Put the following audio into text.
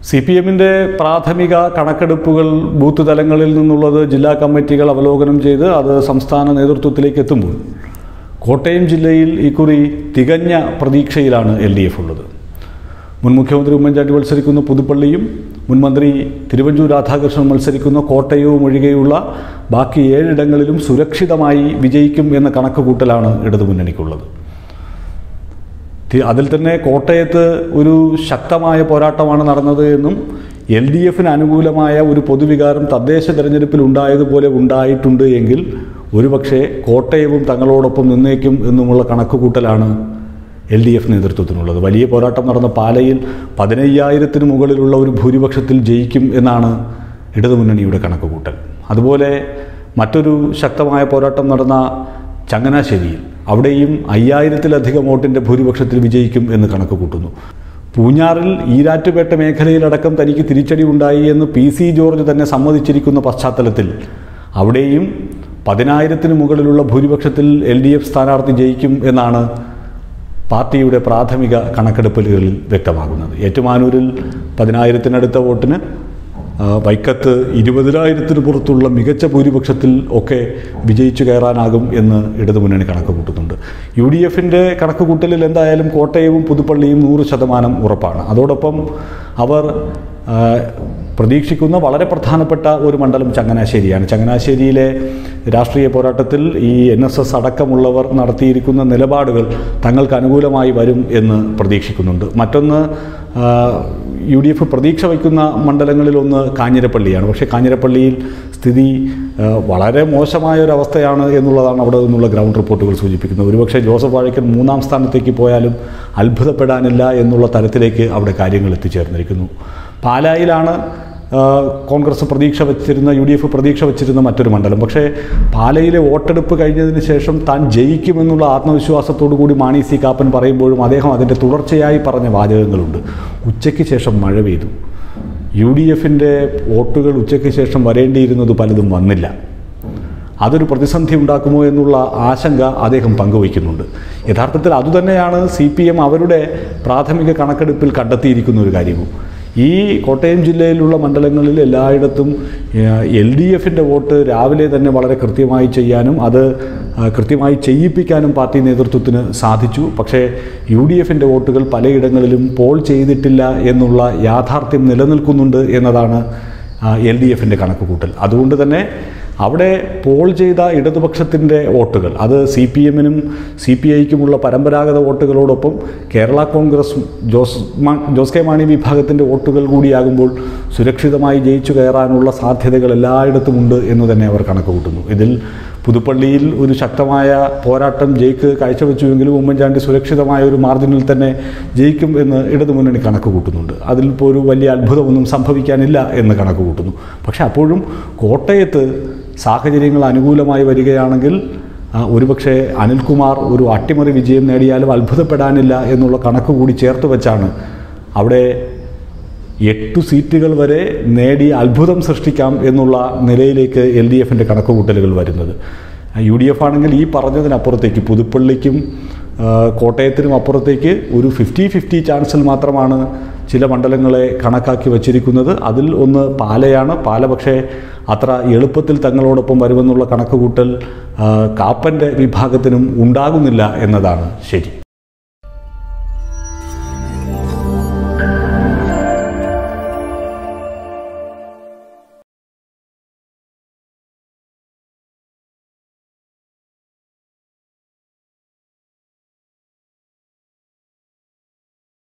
C P എമ്മിൻ്റെ പ്രാഥമിക കണക്കെടുപ്പുകൾ booth തലങ്ങളിൽ നിന്നുള്ളത് ജില്ലാ കമ്മിറ്റികൾ അവലോകനം ചെയ്ത് അത് സംസ്ഥാന നേതൃത്വത്തിലേക്ക് എത്തുമ്പോൾ കോട്ടയം ജില്ലയിൽ ഇക്കുറി തികഞ്ഞ പ്രതീക്ഷയിലാണ് എൽ ഡി എഫ് ഉള്ളത് മുൻ മുഖ്യമന്ത്രി ഉമ്മൻചാണ്ടി മത്സരിക്കുന്ന പുതുപ്പള്ളിയും മുൻ മന്ത്രി തിരുവഞ്ചൂർ രാധാകൃഷ്ണൻ മത്സരിക്കുന്ന കോട്ടയവും ഒഴികെയുള്ള ബാക്കി ഏഴിടങ്ങളിലും സുരക്ഷിതമായി വിജയിക്കും എന്ന കണക്കുകൂട്ടലാണ് ഇടതുമുന്നണിക്കുള്ളത് തി- അതിൽ തന്നെ കോട്ടയത്ത് ഒരു ശക്തമായ പോരാട്ടമാണ് നടന്നത് എന്നും എൽ ഡി എഫിന് അനുകൂലമായ ഒരു പൊതുവികാരം തദ്ദേശ തെരഞ്ഞെടുപ്പിൽ ഉണ്ടായതുപോലെ ഉണ്ടായിട്ടുണ്ട് എങ്കിൽ ഒരുപക്ഷെ കോട്ടയവും തങ്ങളോടൊപ്പം നിന്നേക്കും എന്നുമുള്ള കണക്കുകൂട്ടലാണ് എൽ ഡി എഫ് നേതൃത്വത്തിനുള്ളത് വലിയ പോരാട്ടം നടന്ന പാലയിൽ പതിനയ്യായിരത്തിന് മുകളിലുള്ള ഒരു ഭൂരിപക്ഷത്തിൽ ജയിക്കും എന്നാണ് ഇടതുമുന്നണിയുടെ കണക്കുകൂട്ടൽ അതുപോലെ മറ്റൊരു ശക്തമായ പോരാട്ടം നടന്ന ചങ്ങനാശ്ശേരിയിൽ അവിടെയും അയ്യായിരത്തിലധികം വോട്ടിൻ്റെ ഭൂരിപക്ഷത്തിൽ വിജയിക്കും എന്ന് കണക്ക് കൂട്ടുന്നു പൂഞ്ഞാറിൽ ഈരാറ്റുപേട്ട മേഖലയിലടക്കം തനിക്ക് തിരിച്ചടി ഉണ്ടായി എന്ന് പി സി ജോർജ് തന്നെ സമ്മതിച്ചിരിക്കുന്ന പശ്ചാത്തലത്തിൽ അവിടെയും പതിനായിരത്തിന് മുകളിലുള്ള ഭൂരിപക്ഷത്തിൽ എൽ ഡി എഫ് സ്ഥാനാർത്ഥി ജയിക്കും എന്നാണ് പാർട്ടിയുടെ പ്രാഥമിക കണക്കെടുപ്പലുകളിൽ വ്യക്തമാകുന്നത് ഏറ്റുമാനൂരിൽ പതിനായിരത്തിനടുത്ത വോട്ടിന് ആ, വൈക്കത്ത് ഇരുപതിനായിരത്തിന് പുറത്തുള്ള മികച്ച ഭൂരിപക്ഷത്തിൽ ഒക്കെ വിജയിച്ചു കയറാനാകും എന്ന് ഇടതുമുന്നണി കണക്ക് കൂട്ടുന്നുണ്ട് യു ഡി എഫിൻ്റെ കണക്ക് കൂട്ടലിൽ എന്തായാലും കോട്ടയവും പുതുപ്പള്ളിയും നൂറ് ശതമാനം ഉറപ്പാണ് അതോടൊപ്പം അവർ ആ, പ്രതീക്ഷിക്കുന്ന വളരെ പ്രധാനപ്പെട്ട ഒരു മണ്ഡലം ചങ്ങനാശ്ശേരിയാണ് ചങ്ങനാശ്ശേരിയിലെ രാഷ്ട്രീയ പോരാട്ടത്തിൽ ഈ എൻ എസ് എസ് അടക്കമുള്ളവർ നടത്തിയിരിക്കുന്ന നിലപാടുകൾ തങ്ങൾക്ക് അനുകൂലമായി വരും എന്ന് പ്രതീക്ഷിക്കുന്നുണ്ട് മറ്റൊന്ന് ആ, യു ഡി എഫ് പ്രതീക്ഷ വയ്ക്കുന്ന മണ്ഡലങ്ങളിലൊന്ന് കാഞ്ഞിരപ്പള്ളിയാണ് പക്ഷേ കാഞ്ഞിരപ്പള്ളിയിൽ സ്ഥിതി ആ, വളരെ മോശമായ ഒരു അവസ്ഥയാണ് എന്നുള്ളതാണ് അവിടെ നിന്നുള്ള ഗ്രൗണ്ട് റിപ്പോർട്ടുകൾ സൂചിപ്പിക്കുന്നത് ഒരുപക്ഷെ ജോസഫ് വാഴക്കൻ മൂന്നാം സ്ഥാനത്തേക്ക് പോയാലും അത്ഭുതപ്പെടാനില്ല എന്നുള്ള തരത്തിലേക്ക് അവിടെ കാര്യങ്ങൾ എത്തിച്ചേർന്നിരിക്കുന്നു പാലായിലാണ് ആ, കോൺഗ്രസ് പ്രതീക്ഷ വച്ചിരുന്ന യു ഡി എഫ് പ്രതീക്ഷ വച്ചിരുന്ന മറ്റൊരു മണ്ഡലം പക്ഷേ പാലയിലെ വോട്ടെടുപ്പ് കഴിഞ്ഞതിന് ശേഷം താൻ ജയിക്കുമെന്നുള്ള ആത്മവിശ്വാസത്തോടു കൂടി മാണി സി കാപ്പൻ പറയുമ്പോഴും അദ്ദേഹം അതിൻ്റെ തുടർച്ചയായി പറഞ്ഞ വാചകങ്ങളുണ്ട് ഉച്ചയ്ക്ക് ശേഷം മഴ പെയ്തു യു ഡി എഫിൻ്റെ വോട്ടുകൾ ഉച്ചയ്ക്ക് ശേഷം വരേണ്ടിയിരുന്നത് പലതും വന്നില്ല അതൊരു പ്രതിസന്ധി ഉണ്ടാക്കുമോ എന്നുള്ള ആശങ്ക അദ്ദേഹം പങ്കുവയ്ക്കുന്നുണ്ട് യഥാർത്ഥത്തിൽ അതുതന്നെയാണ് സി പി എം അവരുടെ പ്രാഥമിക കണക്കെടുപ്പിൽ കണ്ടെത്തിയിരിക്കുന്ന ഒരു കാര്യവും ഈ കോട്ടയം ജില്ലയിലുള്ള മണ്ഡലങ്ങളിൽ എല്ലായിടത്തും എൽ ഡി എഫിൻ്റെ വോട്ട് രാവിലെ തന്നെ വളരെ കൃത്യമായി ചെയ്യാനും അത് ആ, കൃത്യമായി ചെയ്യിപ്പിക്കാനും പാർട്ടി നേതൃത്വത്തിന് സാധിച്ചു പക്ഷേ യു ഡി എഫിൻ്റെ വോട്ടുകൾ പലയിടങ്ങളിലും പോൾ ചെയ്തിട്ടില്ല എന്നുള്ള യാഥാർത്ഥ്യം നിലനിൽക്കുന്നുണ്ട് എന്നതാണ് എൽ ഡി എഫിൻ്റെ കണക്കുകൂട്ടൽ അതുകൊണ്ട് തന്നെ അവിടെ പോൾ ചെയ്ത ഇടതുപക്ഷത്തിൻ്റെ വോട്ടുകൾ അത് സി പി എമ്മിനും സി പി ഐക്കുമുള്ള പരമ്പരാഗത വോട്ടുകളോടൊപ്പം കേരള കോൺഗ്രസ് ജോസ് മാ- ജോസ് കെ മാണി വിഭാഗത്തിൻ്റെ വോട്ടുകൾ കൂടിയാകുമ്പോൾ സുരക്ഷിതമായി ജയിച്ചു കയറാനുള്ള സാധ്യതകൾ എല്ലായിടത്തുമുണ്ട് എന്ന് തന്നെ അവർ കണക്ക് കൂട്ടുന്നു ഇതിൽ പുതുപ്പള്ളിയിൽ ഒരു ശക്തമായ പോരാട്ടം ജയിക്ക് കാഴ്ചവെച്ചുവെങ്കിലും ഉമ്മൻചാണ്ടി സുരക്ഷിതമായ ഒരു മാർജിനിൽ തന്നെ ജയിക്കും എന്ന് ഇടതുമുന്നണി കണക്ക് കൂട്ടുന്നുണ്ട് അതിൽ ഇപ്പോൾ ഒരു വലിയ അത്ഭുതമൊന്നും സംഭവിക്കാനില്ല എന്ന് കണക്ക് കൂട്ടുന്നു പക്ഷേ അപ്പോഴും കോട്ടയത്ത് സാഹചര്യങ്ങൾ അനുകൂലമായി വരികയാണെങ്കിൽ ആ, ഒരുപക്ഷെ അനിൽകുമാർ ഒരു അട്ടിമറി വിജയം നേടിയാലും അത്ഭുതപ്പെടാനില്ല എന്നുള്ള കണക്ക് കൂടി ചേർത്ത് വെച്ചാണ് അവിടെ എട്ടു സീറ്റുകൾ വരെ നേടി അത്ഭുതം സൃഷ്ടിക്കാം എന്നുള്ള നിലയിലേക്ക് എൽ ഡി എഫിൻ്റെ കണക്കുകൂട്ടലുകൾ വരുന്നത് യു ഡി എഫ് ആണെങ്കിൽ ഈ പറഞ്ഞതിനപ്പുറത്തേക്ക് പുതുപ്പള്ളിക്കും ആ, കോട്ടയത്തിനും അപ്പുറത്തേക്ക് ഒരു ഫിഫ്റ്റി ഫിഫ്റ്റി ചാൻസിൽ മാത്രമാണ് ചില മണ്ഡലങ്ങളെ കണക്കാക്കി വച്ചിരിക്കുന്നത് അതിൽ ഒന്ന് പാലയാണ് പാല പക്ഷേ അത്ര എളുപ്പത്തിൽ തങ്ങളോടൊപ്പം വരുമെന്നുള്ള കണക്കുകൂട്ടൽ ആ, കാപ്പൻ്റെ വിഭാഗത്തിനും ഉണ്ടാകുന്നില്ല എന്നതാണ് ശരി